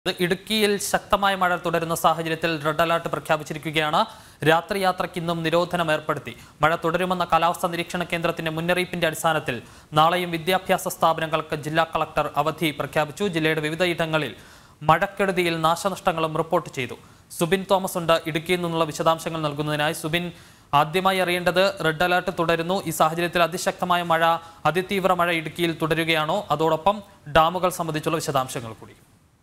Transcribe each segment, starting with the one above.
ഇത് ഇടുക്കിയിൽ ശക്തമായ മഴ തുടരുന്ന സാഹചര്യത്തിൽ റെഡ് അലർട്ട് പ്രഖ്യാപിച്ചിരിക്കുകയാണ് രാത്രി യാത്രയ്ക്ക് ഇന്നും നിരോധനം ഏർപ്പെടുത്തി മഴ തുടരുമെന്ന കാലാവസ്ഥാ നിരീക്ഷണ കേന്ദ്രത്തിന്റെ മുന്നറിയിപ്പിന്റെ അടിസ്ഥാനത്തിൽ നാളെയും വിദ്യാഭ്യാസ സ്ഥാപനങ്ങൾക്ക് ജില്ലാ കളക്ടർ അവധി പ്രഖ്യാപിച്ചു ജില്ലയുടെ വിവിധ ഇടങ്ങളിൽ മഴക്കെടുതിയിൽ നാശനഷ്ടങ്ങളും റിപ്പോർട്ട് ചെയ്തു സുബിൻ തോമസ് ഉണ്ട് ഇടുക്കിയിൽ നിന്നുള്ള വിശദാംശങ്ങൾ നൽകുന്നതിനായി സുബിൻ ആദ്യമായി അറിയേണ്ടത് റെഡ് അലർട്ട് തുടരുന്നു ഈ സാഹചര്യത്തിൽ അതിശക്തമായ മഴ അതിതീവ്ര മഴ ഇടുക്കിയിൽ തുടരുകയാണോ അതോടൊപ്പം ഡാമുകൾ സംബന്ധിച്ചുള്ള വിശദാംശങ്ങൾ കൂടി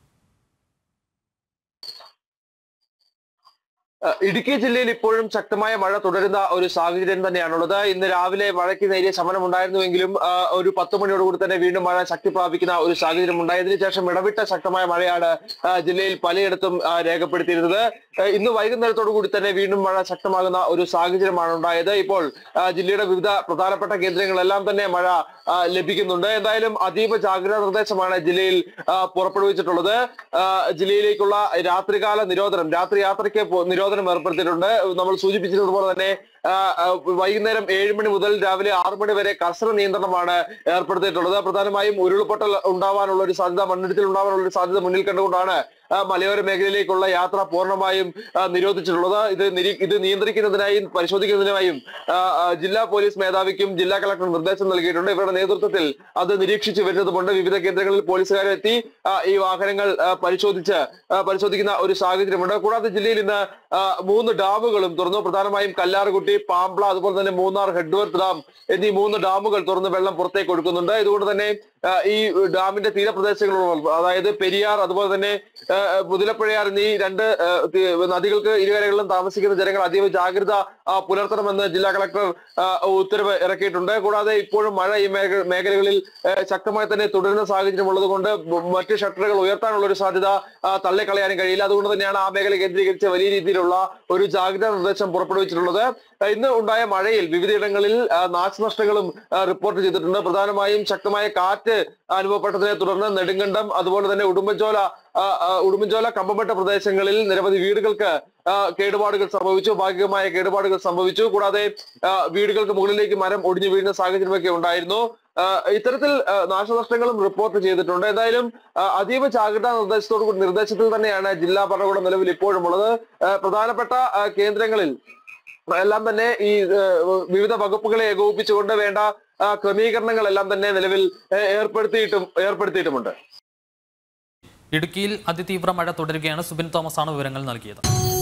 ഏഹ് ഇടുക്കി ജില്ലയിൽ ഇപ്പോഴും ശക്തമായ മഴ തുടരുന്ന ഒരു സാഹചര്യം തന്നെയാണുള്ളത് ഇന്ന് രാവിലെ മഴയ്ക്ക് നേരിയ ശമനം ഉണ്ടായിരുന്നുവെങ്കിലും ആ, ഒരു പത്ത് മണിയോടുകൂടി തന്നെ വീണ്ടും മഴ ശക്തി പ്രാപിക്കുന്ന ഒരു സാഹചര്യം ഉണ്ടായതിനു ശേഷം ഇടവിട്ട ശക്തമായ മഴയാണ് ആ, ജില്ലയിൽ പലയിടത്തും ആ, രേഖപ്പെടുത്തിയിരുന്നത് ഏഹ് ഇന്ന് വൈകുന്നേരത്തോടു കൂടി തന്നെ വീണ്ടും മഴ ശക്തമാകുന്ന ഒരു സാഹചര്യമാണ് ഉണ്ടായത് ഇപ്പോൾ ആ, ജില്ലയുടെ വിവിധ പ്രധാനപ്പെട്ട കേന്ദ്രങ്ങളെല്ലാം തന്നെ മഴ ആ, ലഭിക്കുന്നുണ്ട് എന്തായാലും അതീവ ജാഗ്രതാ നിർദ്ദേശമാണ് ജില്ലയിൽ ആ, പുറപ്പെടുവിച്ചിട്ടുള്ളത് ആ, ജില്ലയിലേക്കുള്ള രാത്രികാല നിരോധനം രാത്രി യാത്രയ്ക്ക് പോ- നിരോധനം ഏർപ്പെടുത്തിയിട്ടുണ്ട് നമ്മൾ സൂചിപ്പിച്ചതുപോലെ തന്നെ ആ, ആ, വൈകുന്നേരം ഏഴ് മണി മുതൽ രാവിലെ ആറ് മണി വരെ കർശന നിയന്ത്രണമാണ് ഏർപ്പെടുത്തിയിട്ടുള്ളത് പ്രധാനമായും ഉരുൾപൊട്ടൽ ഉണ്ടാവാനുള്ള ഒരു സാധ്യത മണ്ണിടിച്ചിൽ ഉണ്ടാവാനുള്ള ഒരു സാധ്യത മുന്നിൽ കണ്ടുകൊണ്ടാണ് ആ, മലയോര മേഖലയിലേക്കുള്ള യാത്ര പൂർണ്ണമായും ആ, നിരോധിച്ചിട്ടുള്ളത് ഇത് നിരീ ഇത് നിയന്ത്രിക്കുന്നതിനായും പരിശോധിക്കുന്നതിനായും ആ, ആ, ജില്ലാ പോലീസ് മേധാവിക്കും ജില്ലാ കളക്ടർ നിർദ്ദേശം നൽകിയിട്ടുണ്ട് ഇവരുടെ നേതൃത്വത്തിൽ അത് നിരീക്ഷിച്ചു വരുന്നതുകൊണ്ട് വിവിധ കേന്ദ്രങ്ങളിൽ പോലീസുകാരെത്തി ആ, ഈ വാഹനങ്ങൾ ആ, പരിശോധിച്ച് ആ, പരിശോധിക്കുന്ന ഒരു സാഹചര്യമുണ്ട് കൂടാതെ ജില്ലയിൽ ഇന്ന് ആ, മൂന്ന് ഡാമുകളും തുറന്നു പ്രധാനമായും കല്ലാറുകുട്ടി പാമ്പ്ള അതുപോലെ തന്നെ മൂന്നാർ ഹെഡ്വർത്ത് ഡാം എന്നീ മൂന്ന് ഡാമുകൾ തുറന്ന് വെള്ളം പുറത്തേക്ക് ഒഴുക്കുന്നുണ്ട് ഇതുകൊണ്ട് തന്നെ ആ, ഈ ഡാമിന്റെ തീരപ്രദേശങ്ങളുള്ള അതായത് പെരിയാർ അതുപോലെ തന്നെ ആ, മുതലപ്പുഴയാർ എന്നീ രണ്ട് ആ, തി- നദികൾക്ക് ഇരുകരകളിലും താമസിക്കുന്ന ജനങ്ങൾ അതീവ ജാഗ്രത ആ, പുലർത്തണമെന്ന് ജില്ലാ കളക്ടർ ആ, ഉത്തരവ് ഇറക്കിയിട്ടുണ്ട് കൂടാതെ ഇപ്പോഴും മഴ ഈ മേഖ- മേഖലകളിൽ ആ, ശക്തമായി തന്നെ തുടരുന്ന സാഹചര്യം ഉള്ളത് കൊണ്ട് മറ്റ് ഷട്ടറുകൾ ഉയർത്താനുള്ള ഒരു സാധ്യത ആ, തള്ളിക്കളയാനും കഴിയില്ല അതുകൊണ്ട് തന്നെയാണ് ആ മേഖല കേന്ദ്രീകരിച്ച് വലിയ രീതിയിലുള്ള ഒരു ജാഗ്രതാ നിർദ്ദേശം പുറപ്പെടുവിച്ചിട്ടുള്ളത് ആ, ഇന്ന് ഉണ്ടായ മഴയിൽ വിവിധയിടങ്ങളിൽ ആ, നാശനഷ്ടങ്ങളും ആ, റിപ്പോർട്ട് ചെയ്തിട്ടുണ്ട് പ്രധാനമായും ശക്തമായ കാറ്റ് അനുഭവപ്പെട്ടതിനെ തുടർന്ന് നെടുങ്കണ്ടം അതുപോലെ തന്നെ ഉടുമ്പൻചോല ആ, ആ, ഉടുമ്പൻചോല കമ്പംപെട്ട പ്രദേശങ്ങളിൽ നിരവധി വീടുകൾക്ക് ആ, കേടുപാടുകൾ സംഭവിച്ചു ഭാഗികമായ കേടുപാടുകൾ സംഭവിച്ചു കൂടാതെ ആ, വീടുകൾക്ക് മുകളിലേക്ക് മരം ഒടിഞ്ഞു വീഴുന്ന സാഹചര്യമൊക്കെ ഉണ്ടായിരുന്നു ആ, ഇത്തരത്തിൽ ആ, നാശനഷ്ടങ്ങളും റിപ്പോർട്ട് ചെയ്തിട്ടുണ്ട് എന്തായാലും ആ, അതീവ ജാഗ്രതാ നിർദ്ദേശത്തോടു കൂടി നിർദ്ദേശത്തിൽ തന്നെയാണ് ജില്ലാ ഭരണകൂടം നിലവിൽ ഇപ്പോഴും ഉള്ളത് ആ, പ്രധാനപ്പെട്ട ആ, കേന്ദ്രങ്ങളിൽ എല്ലാം തന്നെ ഈ ആ, വിവിധ വകുപ്പുകളെ ഏകോപിപ്പിച്ചുകൊണ്ട് വേണ്ട ആ, ക്രമീകരണങ്ങളെല്ലാം തന്നെ നിലവിൽ ഏ, ഏർപ്പെടുത്തിയിട്ടും ഏർപ്പെടുത്തിയിട്ടുമുണ്ട് ഇടുക്കിയിൽ അതിതീവ്ര മഴ തുടരുകയാണ് സുബിൻ തോമസ് ആണ് വിവരങ്ങൾ നൽകിയത്